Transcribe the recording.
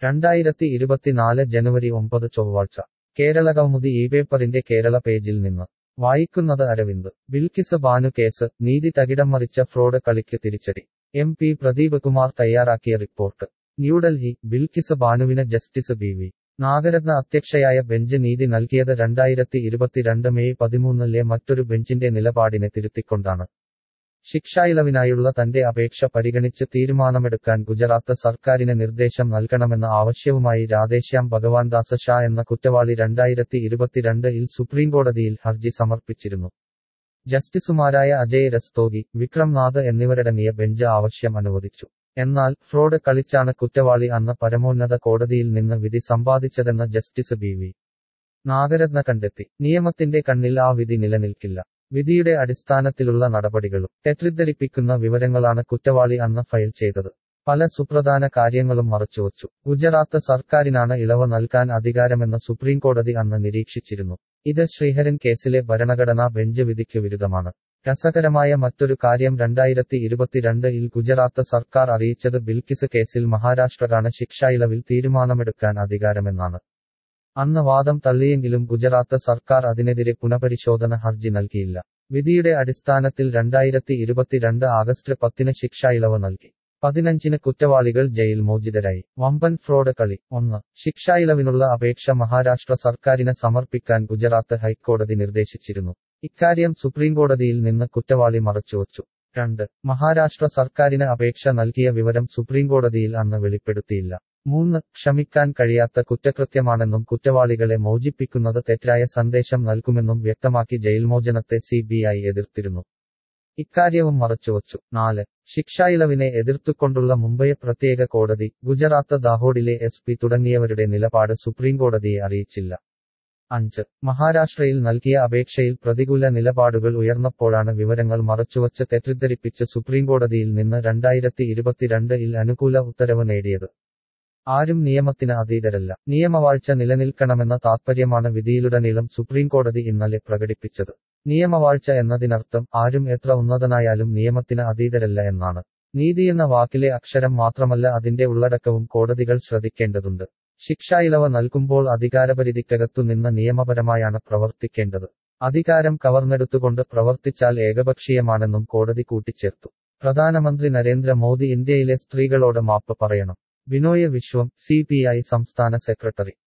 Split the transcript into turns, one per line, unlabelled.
രണ്ടായിരത്തി ഇരുപത്തിനാല് ജനുവരി ഒമ്പത് ചൊവ്വാഴ്ച കേരള കൗമുദി ഈ പേപ്പറിന്റെ കേരള പേജിൽ നിന്ന് വായിക്കുന്നത് അരവിന്ദ് ബിൽക്കിസ് ബാനു കേസ് നീതി തകിടം മറിച്ച ഫ്രോഡ് കളിക്ക് തിരിച്ചടി എം പി പ്രദീപ് കുമാർ തയ്യാറാക്കിയ റിപ്പോർട്ട് ന്യൂഡൽഹി ബിൽക്കിസ് ബാനുവിന് ജസ്റ്റിസ് ബി വി നാഗരത്ന അധ്യക്ഷയായ ബെഞ്ച് നീതി നൽകിയത് രണ്ടായിരത്തി ഇരുപത്തിരണ്ട് മെയ് പതിമൂന്നിലെ മറ്റൊരു ബെഞ്ചിന്റെ നിലപാടിനെ തിരുത്തിക്കൊണ്ടാണ് ശിക്ഷായിളവിനായുള്ള തന്റെ അപേക്ഷ പരിഗണിച്ച് തീരുമാനമെടുക്കാൻ ഗുജറാത്ത് സർക്കാരിന് നിർദ്ദേശം നൽകണമെന്ന ആവശ്യവുമായി രാധേശ്യാം ഭഗവാൻദാസ് ഷാ എന്ന കുറ്റവാളി രണ്ടായിരത്തി ഇരുപത്തിരണ്ടിൽ സുപ്രീംകോടതിയിൽ ഹർജി സമർപ്പിച്ചിരുന്നു ജസ്റ്റിസുമാരായ അജയ് രസ്തോഗി വിക്രം നാഥ് എന്നിവരടങ്ങിയ ബെഞ്ച് ആവശ്യം അനുവദിച്ചു എന്നാൽ ഫ്രോഡ് കളിച്ചാണ് കുറ്റവാളി അന്ന് പരമോന്നത കോടതിയിൽ നിന്ന് വിധി സമ്പാദിച്ചതെന്ന് ജസ്റ്റിസ് ബി വി നാഗരത്ന കണ്ടെത്തി നിയമത്തിന്റെ കണ്ണിൽ ആ വിധി നിലനിൽക്കില്ല വിധിയുടെ അടിസ്ഥാനത്തിലുള്ള നടപടികളും തെറ്റിദ്ധരിപ്പിക്കുന്ന വിവരങ്ങളാണ് കുറ്റവാളി അന്ന് ഫയൽ ചെയ്തത് പല സുപ്രധാന കാര്യങ്ങളും മറച്ചുവച്ചു ഗുജറാത്ത് സർക്കാരിനാണ് ഇളവ് നൽകാൻ അധികാരമെന്ന് സുപ്രീംകോടതി അന്ന് നിരീക്ഷിച്ചിരുന്നു ഇത് ശ്രീഹരൻ കേസിലെ ഭരണഘടനാ ബെഞ്ച് വിധിക്ക് വിരുദ്ധമാണ് രസകരമായ മറ്റൊരു കാര്യം രണ്ടായിരത്തി ഇരുപത്തിരണ്ടിൽ ഗുജറാത്ത് സർക്കാർ അറിയിച്ചത് ബിൽക്കിസ് കേസിൽ മഹാരാഷ്ട്രകാണ് ശിക്ഷായിളവിൽ തീരുമാനമെടുക്കാൻ അധികാരമെന്നാണ് അന്ന് വാദം തള്ളിയെങ്കിലും ഗുജറാത്ത് സർക്കാർ അതിനെതിരെ പുനഃപരിശോധന ഹർജി നൽകിയില്ല വിധിയുടെ അടിസ്ഥാനത്തിൽ രണ്ടായിരത്തി ഇരുപത്തിരണ്ട് ആഗസ്റ്റ് പത്തിന് ശിക്ഷായിളവ് നൽകി പതിനഞ്ചിന് കുറ്റവാളികൾ ജയിൽ മോചിതരായി വമ്പൻ ഫ്രോഡ് കളി ഒന്ന് ശിക്ഷായിളവിനുള്ള അപേക്ഷ മഹാരാഷ്ട്ര സർക്കാരിന് സമർപ്പിക്കാൻ ഗുജറാത്ത് ഹൈക്കോടതി നിർദ്ദേശിച്ചിരുന്നു ഇക്കാര്യം സുപ്രീംകോടതിയിൽ നിന്ന് കുറ്റവാളി മറച്ചുവച്ചു രണ്ട് മഹാരാഷ്ട്ര സർക്കാരിന് അപേക്ഷ നൽകിയ വിവരം സുപ്രീംകോടതിയിൽ അന്ന് വെളിപ്പെടുത്തിയില്ല മൂന്ന് ക്ഷമിക്കാൻ കഴിയാത്ത കുറ്റകൃത്യമാണെന്നും കുറ്റവാളികളെ മോചിപ്പിക്കുന്നത് തെറ്റായ സന്ദേശം നൽകുമെന്നും വ്യക്തമാക്കി ജയിൽമോചനത്തെ സി എതിർത്തിരുന്നു ഇക്കാര്യവും മറച്ചുവച്ചു നാല് ശിക്ഷായിളവിനെ എതിർത്തുകൊണ്ടുള്ള മുംബൈ പ്രത്യേക കോടതി ഗുജറാത്ത് ദാഹോഡിലെ എസ് പി തുടങ്ങിയവരുടെ നിലപാട് സുപ്രീംകോടതിയെ അറിയിച്ചില്ല അഞ്ച് മഹാരാഷ്ട്രയിൽ നൽകിയ അപേക്ഷയിൽ പ്രതികൂല നിലപാടുകൾ ഉയർന്നപ്പോഴാണ് വിവരങ്ങൾ മറച്ചുവച്ച് തെറ്റിദ്ധരിപ്പിച്ച് സുപ്രീംകോടതിയിൽ നിന്ന് രണ്ടായിരത്തി ഇരുപത്തിരണ്ടിൽ അനുകൂല ഉത്തരവ് നേടിയത് ആരും നിയമത്തിന് അതീതരല്ല നിയമവാഴ്ച നിലനിൽക്കണമെന്ന താത്പര്യമാണ് വിധിയിലുടനീളം സുപ്രീംകോടതി ഇന്നലെ പ്രകടിപ്പിച്ചത് നിയമവാഴ്ച എന്നതിനർത്ഥം ആരും എത്ര ഉന്നതനായാലും നിയമത്തിന് അതീതരല്ല എന്നാണ് നീതിയെന്ന വാക്കിലെ അക്ഷരം മാത്രമല്ല അതിന്റെ ഉള്ളടക്കവും കോടതികൾ ശ്രദ്ധിക്കേണ്ടതുണ്ട് ശിക്ഷായിളവ് നൽകുമ്പോൾ അധികാരപരിധിക്കകത്തു നിന്ന് നിയമപരമായാണ് പ്രവർത്തിക്കേണ്ടത് അധികാരം കവർന്നെടുത്തുകൊണ്ട് പ്രവർത്തിച്ചാൽ ഏകപക്ഷീയമാണെന്നും കോടതി കൂട്ടിച്ചേർത്തു പ്രധാനമന്ത്രി നരേന്ദ്രമോദി ഇന്ത്യയിലെ സ്ത്രീകളോട് മാപ്പ് പറയണം ബിനോയ് വിശ്വം സി സംസ്ഥാന സെക്രട്ടറി